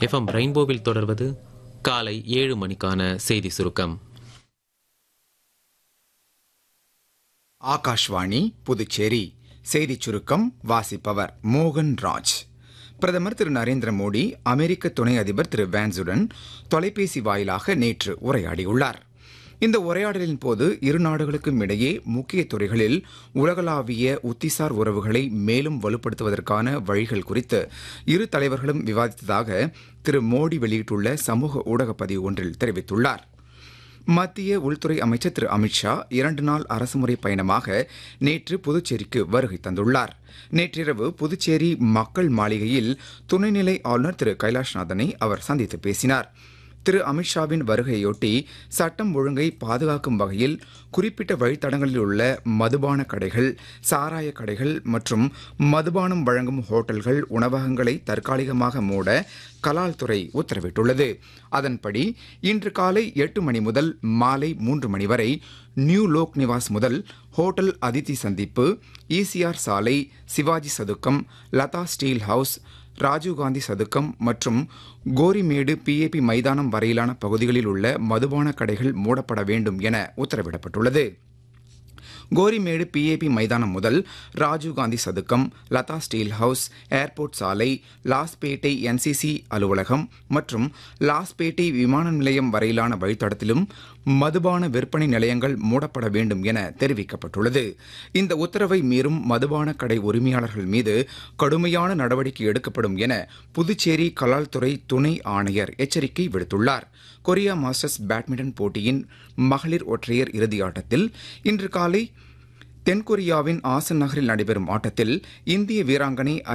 FM ரெயின்போவில் தொடர்வது காலை ஏழு மணிக்கான செய்தி சுருக்கம் ஆகாஷ்வாணி புதுச்சேரி செய்திச் சுருக்கம் வாசிப்பவர் மோகன் ராஜ் பிரதமர் திரு நரேந்திர மோடி அமெரிக்க துணை அதிபர் திரு வேன்ஸுடன் தொலைபேசி வாயிலாக நேற்று உரையாடியுள்ளார் இந்த உரையாடலின் போது இரு நாடுகளுக்கும் இடையே முக்கிய துறைகளில் உலகளாவிய உத்திசார் உறவுகளை மேலும் வலுப்படுத்துவதற்கான வழிகள் குறித்து இரு தலைவர்களும் விவாதித்ததாக திரு மோடி வெளியிட்டுள்ள சமூக ஊடக பதிவு ஒன்றில் தெரிவித்துள்ளார் மத்திய உள்துறை அமைச்சர் திரு அமித்ஷா இரண்டு நாள் அரசுமுறை பயணமாக நேற்று புதுச்சேரிக்கு வருகை தந்துள்ளார் நேற்றிரவு புதுச்சேரி மக்கள் மாளிகையில் துணைநிலை ஆளுநர் திரு கைலாஷ்நாதனை அவர் சந்தித்து பேசினார் திரு அமித்ஷாவின் வருகையொட்டி சட்டம் ஒழுங்கை பாதுகாக்கும் வகையில் குறிப்பிட்ட வழித்தடங்களில் உள்ள மதுபான கடைகள் சாராய கடைகள் மற்றும் மதுபானம் வழங்கும் ஹோட்டல்கள் உணவகங்களை தற்காலிகமாக மூட கலால் துறை உத்தரவிட்டுள்ளது அதன்படி இன்று காலை எட்டு மணி முதல் மாலை மூன்று மணி வரை நியூ லோக் நிவாஸ் முதல் ஹோட்டல் அதித்தி சந்திப்பு ஈசிஆர் சாலை சிவாஜி சதுக்கம் லதா ஸ்டீல் ஹவுஸ் ராஜீவ்காந்தி சதுக்கம் மற்றும் கோரிமேடு பிஏபி மைதானம் வரையிலான பகுதிகளில் உள்ள மதுபான கடைகள் மூடப்பட வேண்டும் என உத்தரவிடப்பட்டுள்ளது கோரிமேடு பிஏபி மைதானம் முதல் ராஜீவ்காந்தி சதுக்கம் லதா ஸ்டீல் ஹவுஸ் ஏர்போர்ட் சாலை லாஸ்பேட்டை என்சிசி அலுவலகம் மற்றும் லாஸ்பேட்டை விமான நிலையம் வரையிலான வழித்தடத்திலும் மதுபான விற்பனை நிலையங்கள் மூடப்பட வேண்டும் என தெரிவிக்கப்பட்டுள்ளது இந்த உத்தரவை மீறும் மதுபான கடை உரிமையாளர்கள் மீது கடுமையான நடவடிக்கை எடுக்கப்படும் என புதுச்சேரி கலால்துறை துணை ஆணையர் எச்சரிக்கை விடுத்துள்ளார் கொரியா மாஸ்டர்ஸ் பேட்மிண்டன் போட்டியின் மகளிர் ஒற்றையர் இறுதியாட்டத்தில் இன்று காலை தென்கொரியாவின் ஆசன் நகரில் நடைபெறும் ஆட்டத்தில் இந்திய வீராங்கனை